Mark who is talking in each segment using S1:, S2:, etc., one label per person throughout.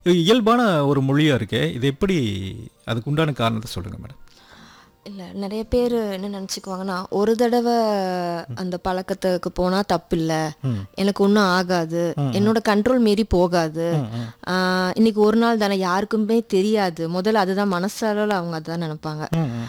S1: இது இயல்பான ஒரு மொழியா இருக்கே இது எப்படி அதுக்கு உண்டான காரணத்தை சொல்லுங்க மேடம்
S2: இல்லை நிறைய பேர் என்ன நினச்சிக்குவாங்கன்னா ஒரு தடவை அந்த பழக்கத்துக்கு போனால் தப்பு இல்லை எனக்கு ஒன்றும் ஆகாது என்னோட கண்ட்ரோல் மீறி போகாது ஆஹ் இன்னைக்கு ஒரு நாள் தானே யாருக்குமே தெரியாது முதல்ல அதுதான் மனசளவில் அவங்க அதுதான் நினைப்பாங்க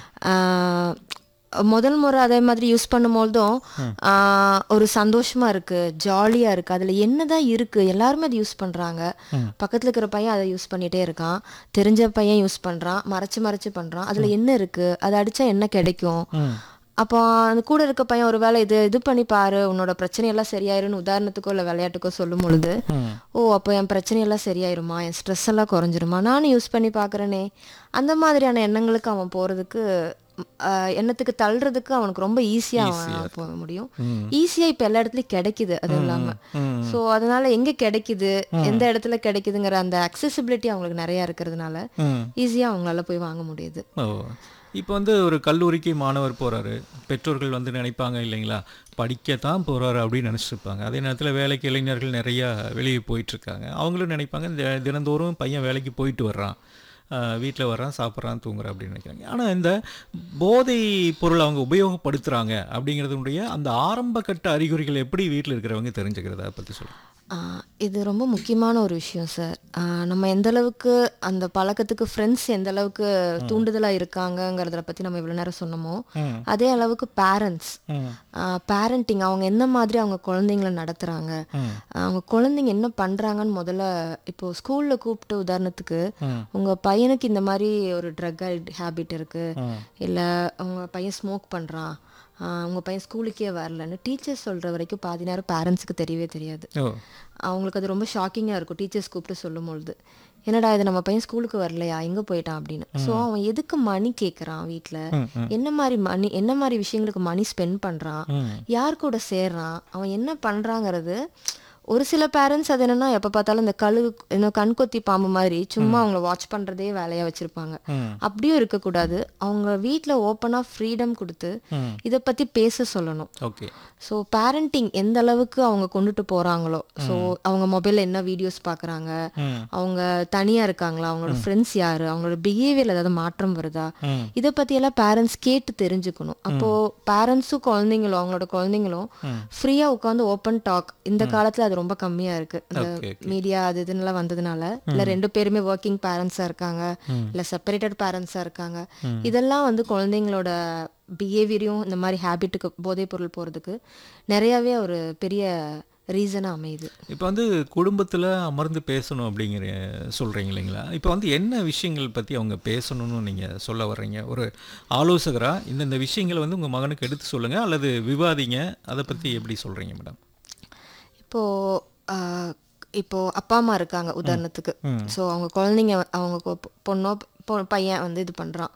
S2: ஆஹ் முதல் முறை அதே மாதிரி யூஸ் பண்ணும்போதும் ஆஹ் ஒரு சந்தோஷமா இருக்கு ஜாலியா இருக்கு அதுல என்னதான் இருக்கு எல்லாருமே அதை யூஸ் பண்றாங்க பக்கத்துல இருக்கிற பையன் அதை யூஸ் பண்ணிட்டே இருக்கான் தெரிஞ்ச பையன் யூஸ் பண்றான் மறைச்சு மறைச்சு பண்றான் அதுல என்ன இருக்கு அதை அடிச்சா என்ன கிடைக்கும் அப்போ அந்த கூட இருக்க பையன் ஒரு வேளை இது இது பண்ணி பாரு உன்னோட பிரச்சனையெல்லாம் சரியாயிரும்னு உதாரணத்துக்கோ இல்லை விளையாட்டுக்கோ சொல்லும் பொழுது ஓ அப்போ என் பிரச்சனையெல்லாம் சரியாயிருமா என் ஸ்ட்ரெஸ் எல்லாம் குறைஞ்சிருமா நானும் யூஸ் பண்ணி பார்க்குறேனே அந்த மாதிரியான எண்ணங்களுக்கு அவன் போகிறதுக்கு எண்ணத்துக்கு தள்ளுறதுக்கு அவனுக்கு ரொம்ப ஈஸியாக அவன் போக முடியும் ஈஸியாக இப்போ எல்லா இடத்துலையும் கிடைக்குது அது இல்லாமல் ஸோ அதனால எங்கே கிடைக்குது எந்த இடத்துல கிடைக்குதுங்கிற அந்த அக்சசிபிலிட்டி அவங்களுக்கு நிறையா இருக்கிறதுனால ஈஸியாக அவங்களால போய் வாங்க முடியுது
S1: ஓ இப்போ வந்து ஒரு கல்லூரிக்கு மாணவர் போறாரு பெற்றோர்கள் வந்து நினைப்பாங்க இல்லைங்களா படிக்கத்தான் போறாரு அப்படின்னு நினைச்சிட்டு இருப்பாங்க அதே நேரத்தில் வேலைக்கு இளைஞர்கள் நிறைய வெளியே போயிட்டு இருக்காங்க அவங்களும் நினைப்பாங்க இந்த தினந்தோறும் பையன் வேலைக்கு போயிட்டு வர்றான் வீட்டில் வர்றான் சாப்பிட்றான் தூங்குறான் அப்படின்னு நினைக்கிறாங்க ஆனால் இந்த போதை பொருள் அவங்க உபயோகப்படுத்துகிறாங்க அப்படிங்கிறதுடைய அந்த ஆரம்ப கட்ட அறிகுறிகள் எப்படி வீட்டில் இருக்கிறவங்க தெரிஞ்சுக்கிறத அதை பற்றி சொல்லுங்கள்
S2: ஆஹ் இது ரொம்ப முக்கியமான ஒரு விஷயம் சார் ஆஹ் நம்ம எந்த அளவுக்கு அந்த பழக்கத்துக்கு ஃப்ரெண்ட்ஸ் எந்த அளவுக்கு தூண்டுதலாக இருக்காங்கங்கிறத பற்றி நம்ம இவ்வளோ நேரம் சொன்னோமோ அதே அளவுக்கு பேரண்ட்ஸ் பேரண்டிங் அவங்க என்ன மாதிரி அவங்க குழந்தைங்கள நடத்துகிறாங்க அவங்க குழந்தைங்க என்ன பண்ணுறாங்கன்னு முதல்ல இப்போ ஸ்கூலில் கூப்பிட்டு உதாரணத்துக்கு உங்கள் பையனுக்கு இந்த மாதிரி ஒரு ட்ரக் ஹேபிட் இருக்குது இல்லை உங்கள் பையன் ஸ்மோக் பண்ணுறான் உங்கள் பையன் ஸ்கூலுக்கே வரலன்னு டீச்சர்ஸ் சொல்கிற வரைக்கும் பாதி நேரம் பேரண்ட்ஸுக்கு தெரியவே தெரியாது
S1: ஓ
S2: அவங்களுக்கு அது ரொம்ப ஷாக்கிங்காக இருக்கும் டீச்சர்ஸ் கூப்பிட்டு சொல்லும் பொழுது என்னடா இது நம்ம பையன் ஸ்கூலுக்கு வரலையா எங்கே போயிட்டான் அப்படின்னு ஸோ அவன் எதுக்கு மணி கேட்குறான் வீட்டில் என்ன மாதிரி மணி என்ன மாதிரி விஷயங்களுக்கு மணி ஸ்பெண்ட் பண்ணுறான் யார் கூட சேர்றான் அவன் என்ன பண்ணுறாங்கிறது ஒரு சில பேரண்ட்ஸ் அது என்னன்னா எப்போ பார்த்தாலும் இந்த கழு என்ன கண்கொத்தி பாம்பு மாதிரி சும்மா அவங்கள வாட்ச் பண்ணுறதே வேலையாக வச்சுருப்பாங்க அப்படியும் இருக்கக்கூடாது அவங்க வீட்டில் ஓப்பனாக ஃப்ரீடம் கொடுத்து இதை பற்றி பேச சொல்லணும்
S1: ஓகே
S2: ஸோ பேரண்டிங் எந்த அளவுக்கு அவங்க கொண்டுட்டு போகிறாங்களோ ஸோ அவங்க மொபைலில் என்ன வீடியோஸ் பார்க்குறாங்க அவங்க தனியாக இருக்காங்களா அவங்களோட ஃப்ரெண்ட்ஸ் யார் அவங்களோட பிஹேவியர் ஏதாவது மாற்றம் வருதா இதை பற்றியெல்லாம் பேரண்ட்ஸ் கேட்டு தெரிஞ்சுக்கணும் அப்போது பேரண்ட்ஸும் குழந்தைங்களும் அவங்களோட குழந்தைங்களும் ஃப்ரீயாக உட்காந்து ஓப்பன் டாக் இந்த காலத்தில் அது ரொம்ப கம்மியாக இருக்குது இந்த
S1: Okay,
S2: மீடியா அது இதுன்னெல்லாம் வந்ததுனால இல்லை ரெண்டு பேருமே ஒர்க்கிங் பேரண்ட்ஸாக இருக்காங்க இல்லை செப்பரேட்டட் பேரண்ட்ஸாக இருக்காங்க இதெல்லாம் வந்து குழந்தைங்களோட பிஹேவியரையும் இந்த மாதிரி ஹேபிட்டுக்கு போதைப் பொருள் போகிறதுக்கு நிறையாவே ஒரு பெரிய ரீசனாக அமையுது
S1: இப்போ வந்து குடும்பத்தில் அமர்ந்து பேசணும் அப்படிங்கிற சொல்கிறீங்க இல்லைங்களா இப்போ வந்து என்ன விஷயங்கள் பற்றி அவங்க பேசணும்னு நீங்கள் சொல்ல வர்றீங்க ஒரு ஆலோசகராக இந்தந்த விஷயங்களை வந்து உங்கள் மகனுக்கு எடுத்து சொல்லுங்கள் அல்லது விவாதிங்க அதை பற்றி எப்படி சொல்கிறீங்க மேடம்
S2: இப்போ ஆஹ், இப்போ அப்பா அம்மா இருக்காங்க உதாரணத்துக்கு ஸோ அவங்க குழந்தைங்க அவங்க கொ- பொண்ணோ பொ- பையன் வந்து இது பண்ணுறான்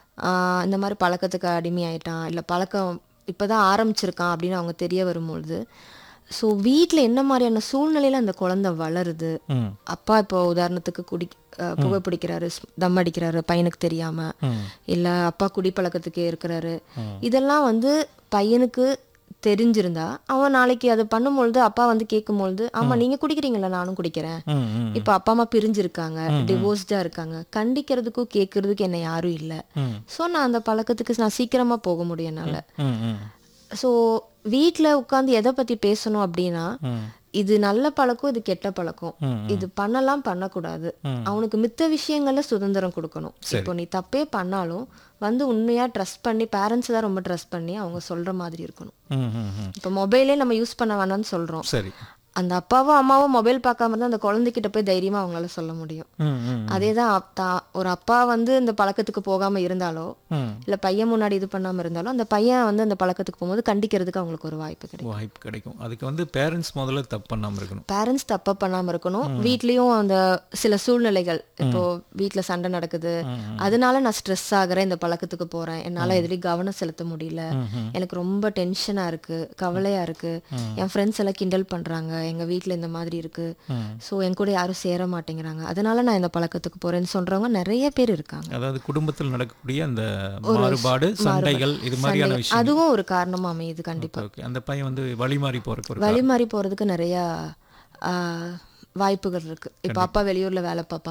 S2: இந்த மாதிரி பழக்கத்துக்கு அடிமையாயிட்டான் இல்லை பழக்கம் இப்போ தான் ஆரம்பிச்சிருக்கான் அப்படின்னு அவங்க தெரிய வரும்பொழுது ஸோ வீட்டில் என்ன மாதிரியான சூழ்நிலையில் அந்த குழந்தை வளருது
S1: ம்
S2: அப்பா இப்போ உதாரணத்துக்கு குடி அஹ், புகை பிடிக்கிறாரு ஸ்- தம் அடிக்கிறாரு பையனுக்கு தெரியாம இல்ல அப்பா குடிப்பழக்கத்துக்கு இருக்கிறாரு இதெல்லாம் வந்து பையனுக்கு தெரிஞ்சிருந்தா அவன் நாளைக்கு அதை பண்ணும்பொழுது அப்பா வந்து கேட்கும்பொழுது ஆமா நீங்க குடிக்கிறீங்களா நானும் குடிக்கிறேன்
S1: ம் ம்
S2: இப்ப அப்பா அம்மா பிரிஞ்சிருக்காங்க டிவோர்ஸ்டா இருக்காங்க கண்டிக்கிறதுக்கும் கேட்கறதுக்கும் என்ன யாரும் இல்ல
S1: ம்.
S2: சோ நான் அந்த பழக்கத்துக்கு நான் சீக்கிரமா போக முடியும் என்னால
S1: ம் ம்
S2: ஸோ வீட்டில் உட்காந்து எதை பற்றி பேசணும் அப்படின்னா
S1: ம்.
S2: இது நல்ல பழக்கம் இது கெட்ட பழக்கம்
S1: ம்,
S2: இது பண்ணலாம் பண்ணக்கூடாது அவனுக்கு மித்த விஷயங்கள்ல சுதந்திரம் கொடுக்கணும் இப்போ நீ தப்பே பண்ணாலும் வந்து உண்மையா ட்ரஸ்ட் பண்ணி பேரண்ட்ஸ் தான் ரொம்ப ட்ரஸ்ட் பண்ணி அவங்க சொல்ற மாதிரி இருக்கணும்
S1: ம் ம் ம்
S2: இப்போ மொபைலே நம்ம யூஸ் பண்ண வேணாம்னு சொல்றோம்
S1: சரி
S2: அந்த அப்பாவும் அம்மாவும் மொபைல் பார்க்காம இருந்தா அந்த குழந்தைகிட்ட போய் தைரியமா அவங்களால சொல்ல முடியும்
S1: ம் ம்
S2: அதே தான் ஒரு அப்பா வந்து இந்த பழக்கத்துக்கு போகாம இருந்தாலோ
S1: ம்
S2: இல்ல பையன் முன்னாடி இது பண்ணாம இருந்தாலும் அந்த பையன் வந்து அந்த பழக்கத்துக்கு போகும்போது கண்டிக்கிறதுக்கு அவங்களுக்கு ஒரு வாய்ப்பு கிடைக்கும்
S1: வாய்ப்பு கிடைக்கும் அதுக்கு வந்து பேரண்ட்ஸ் முதல்ல தப்பு பண்ணாமல் இருக்கணும்
S2: பேரண்ட்ஸ் தப்பா பண்ணாம இருக்கணும் வீட்லயும் அந்த சில சூழ்நிலைகள் இப்போ வீட்ல சண்டை நடக்குது அதனால நான் ஸ்ட்ரெஸ் ஆகுறேன் இந்த பழக்கத்துக்கு போறேன் என்னால எதுலயும் கவனம் செலுத்த முடியல எனக்கு ரொம்ப டென்ஷனா இருக்கு கவலையா இருக்கு என் ஃப்ரெண்ட்ஸ் எல்லாம் கிண்டல் பண்றாங்க எங்க வீட்ல இந்த மாதிரி இருக்கு சோ என் கூட யாரும் சேர மாட்டேங்கிறாங்க அதனால நான் இந்த பழக்கத்துக்கு போறேன்னு சொல்றவங்க நிறைய பேர் இருக்காங்க
S1: அதாவது குடும்பத்தில் நடக்கக்கூடிய அந்த மாறுபாடு சண்டைகள் இது மாதிரியான விஷயம்
S2: அதுவும் ஒரு காரணமா அமையுது கண்டிப்பா
S1: ஓகே அந்த பையன் வந்து வழி மாறி போறதுக்கு ஒரு
S2: வழி மாறி போறதுக்கு நிறைய ஆஹ், வாய்ப்புகள் இருக்கு இப்போ அப்பா வெளியூர்ல வேலை பார்ப்பாங்க